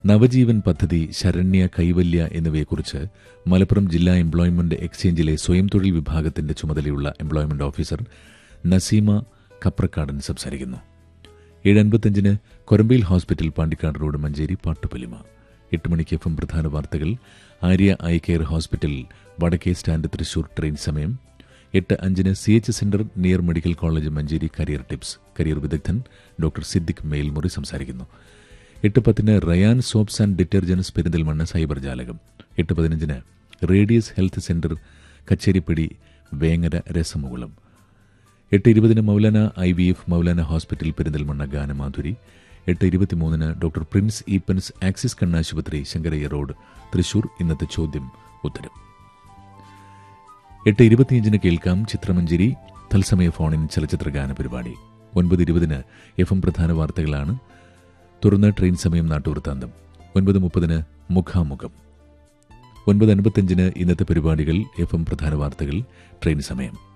നവജീവൻ പദ്ധതി ശരണ്യ കൈവല്യ എന്നിവയെക്കുറിച്ച് മലപ്പുറം ജില്ലാ എംപ്ലോയ്മെന്റ് എക്സ്ചേഞ്ചിലെ സ്വയം തൊഴിൽ വിഭാഗത്തിന്റെ ചുമതലയുള്ള എംപ്ലോയ്മെന്റ് ഓഫീസർ നസീമ കപ്രക്കാടൻ സംസാരിക്കുന്നു ഏഴ് അൻപത്തഞ്ചിന് കൊരമ്പയിൽ ഹോസ്പിറ്റൽ പാണ്ടിക്കാട് റോഡ് മഞ്ചേരി പാട്ടുപൊലിമ എട്ട് മണിക്ക് എഫ് എം പ്രധാന വാർത്തകൾ ആര്യ ഐ കെയർ ഹോസ്പിറ്റൽ വടക്കേ സ്റ്റാൻഡ് തൃശൂർ ട്രെയിൻ സമയം എട്ട് അഞ്ചിന് C H centre near medical college Manjeri career tips career വിദഗ്ധൻ ഡോക്ടർ സിദ്ദിഖ് മേൽമുറി സംസാരിക്കുന്നു എട്ട് പത്തിന് Rayan soaps and detergents Perinthalmanna cyber ജാലകം എട്ട് പതിനഞ്ചിന് radius health centre Kacheripadi Vengara രസമുകുളം എട്ട് ഇരുപതിന് Maulana I V F Maulana hospital Perinthalmanna ഗാനമാധുരി എട്ട് ഇരുപത്തിമൂന്നിന് ഡോക്ടർ പ്രിൻസ് ഈപ്പൻസ് ആക്സിസ് കണ്ണാശുപത്രി ശങ്കരയ്യ റോഡ് തൃശൂർ ഇന്നത്തെ ചോദ്യം ഉത്തരം എട്ട് ഇരുപത്തിയഞ്ചിന് കേൾക്കാം ചിത്രമഞ്ചേരി തത്സമയ ഫോണിൻ ചലച്ചിത്ര ഗാന പരിപാടി ഒൻപത് ഇരുപതിന് എഫ് എം പ്രധാന വാർത്തകളാണ് തുറന്ന ട്രെയിൻ സമയം നാട്ടുവൃത്താന്തം ഒൻപത് മുപ്പതിന് മുഖാമുഖം ഒൻപത് അൻപത്തഞ്ചിന് ഇന്നത്തെ പരിപാടികൾ എഫ് എം പ്രധാന വാർത്തകൾ ട്രെയിൻ സമയം